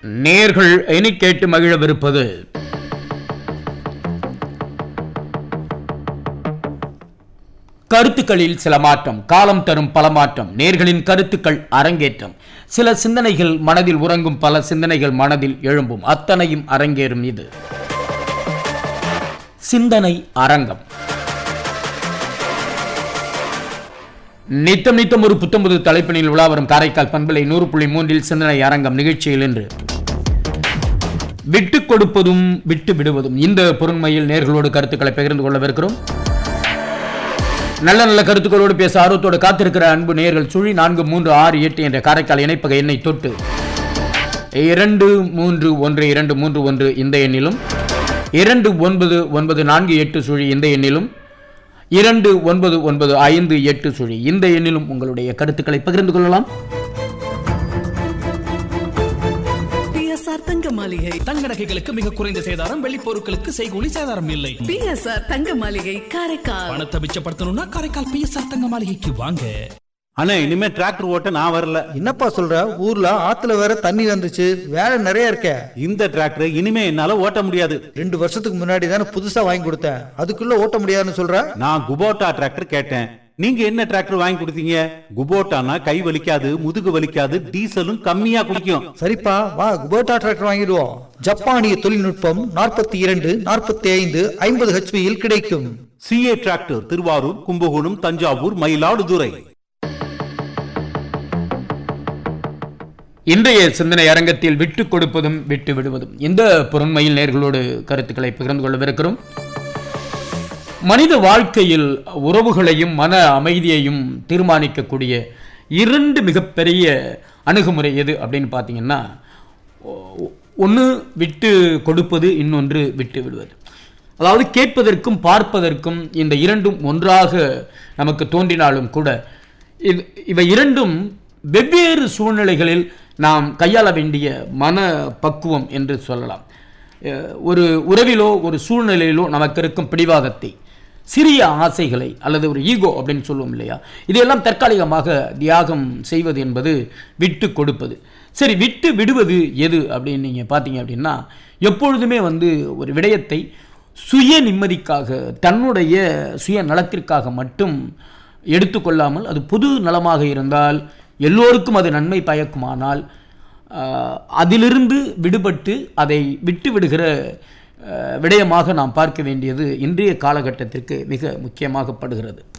நேர்கள் இனி கேட்டு மகிழவிருப்பது கருத்துக்களில் சில மாற்றம் காலம் தரும் பல மாற்றம் நேர்களின் கருத்துக்கள் அரங்கேற்றம் சில சிந்தனைகள் மனதில் உறங்கும் பல சிந்தனைகள் மனதில் எழும்பும் அத்தனையும் அரங்கேறும் இது சிந்தனை அரங்கம் நித்தம் நித்தம் ஒரு புத்தம்புது தலைப்பினில் உலா வரும் காரைக்கால் பண்பலை நூறு புள்ளி மூன்றில் சிந்தனை அரங்கம் நிகழ்ச்சியில் இன்று விட்டு கொடுப்பதும் விட்டு விடுவதும் இந்த பொருண்மையில் நேர்களோடு கருத்துக்களை பகிர்ந்து கொள்ளவிருக்கிறோம் நல்ல நல்ல கருத்துக்களோடு பேச ஆர்வத்தோடு காத்திருக்கிற அன்பு நேர்கள் சுழி நான்கு மூன்று ஆறு எட்டு என்ற காரைக்கால் இணைப்பக எண்ணை தொட்டு இரண்டு மூன்று ஒன்று இரண்டு மூன்று ஒன்று இந்த எண்ணிலும் இரண்டு ஒன்பது ஒன்பது நான்கு எட்டு சுழி இந்த எண்ணிலும் இரண்டு ஒன்பது ஒன்பது ஐந்து எட்டு சுழி இந்த எண்ணிலும் உங்களுடைய கருத்துக்களை பகிர்ந்து கொள்ளலாம் பிஎஸ்ஆர் தங்க மாளிகை தங்க நகைகளுக்கு மிக குறைந்த சேதாரம் வெள்ளி பொருட்களுக்கு செய்கூலி சேதாரம் இல்லை பிஎஸ்ஆர் தங்க மாளிகை காரைக்கால் பணத்தை மிச்சப்படுத்தணும்னா காரைக்கால் பிஎஸ்ஆர் தங்க மாளிகைக்கு வாங்க அண்ணா இனிமே டிராக்டர் ஓட்ட நான் வரல என்னப்பா சொல்ற ஊர்ல ஆத்துல வேற தண்ணி வந்துச்சு வேலை நிறைய இருக்க இந்த டிராக்டர் இனிமே என்னால ஓட்ட முடியாது ரெண்டு வருஷத்துக்கு முன்னாடி தானே புதுசா வாங்கி கொடுத்தேன் அதுக்குள்ள ஓட்ட முடியாதுன்னு சொல்ற நான் குபோட்டா டிராக்டர் கேட்டேன் நீங்க என்ன டிராக்டர் வாங்கி கொடுத்தீங்க குபோட்டானா கை வலிக்காது முதுகு வலிக்காது டீசலும் கம்மியா குடிக்கும் சரிப்பா வா குபோட்டா டிராக்டர் வாங்கிடுவோம் ஜப்பானிய தொழில்நுட்பம் நாற்பத்தி இரண்டு நாற்பத்தி ஐந்து ஐம்பது ஹெச்பியில் கிடைக்கும் சிஏ டிராக்டர் திருவாரூர் கும்பகோணம் தஞ்சாவூர் மயிலாடுதுறை இன்றைய சிந்தனை அரங்கத்தில் விட்டு கொடுப்பதும் விட்டு விடுவதும் இந்த பொருண்மையில் நேர்களோடு கருத்துக்களை பகிர்ந்து கொள்ளவிருக்கிறோம் மனித வாழ்க்கையில் உறவுகளையும் மன அமைதியையும் தீர்மானிக்கக்கூடிய இரண்டு மிகப்பெரிய அணுகுமுறை எது அப்படின்னு பார்த்தீங்கன்னா ஒன்று விட்டு கொடுப்பது இன்னொன்று விட்டு விடுவது அதாவது கேட்பதற்கும் பார்ப்பதற்கும் இந்த இரண்டும் ஒன்றாக நமக்கு தோன்றினாலும் கூட இது இவை இரண்டும் வெவ்வேறு சூழ்நிலைகளில் நாம் கையாள வேண்டிய மன பக்குவம் என்று சொல்லலாம் அஹ் ஒரு உறவிலோ ஒரு சூழ்நிலையிலோ நமக்கு இருக்கும் பிடிவாதத்தை சிறிய ஆசைகளை அல்லது ஒரு ஈகோ அப்படின்னு சொல்லுவோம் இல்லையா இதையெல்லாம் தற்காலிகமாக தியாகம் செய்வது என்பது விட்டு கொடுப்பது சரி விட்டு விடுவது எது அப்படின்னு நீங்கள் பார்த்தீங்க அப்படின்னா எப்பொழுதுமே வந்து ஒரு விடயத்தை சுய நிம்மதிக்காக தன்னுடைய சுய நலத்திற்காக மட்டும் எடுத்துக்கொள்ளாமல் அது பொது நலமாக இருந்தால் எல்லோருக்கும் அது நன்மை பயக்குமானால் ஆஹ், அதிலிருந்து விடுபட்டு அதை விட்டு விடுகிற ஆஹ், விடயமாக நாம் பார்க்க வேண்டியது இன்றைய காலகட்டத்திற்கு மிக முக்கியமாகப்படுகிறது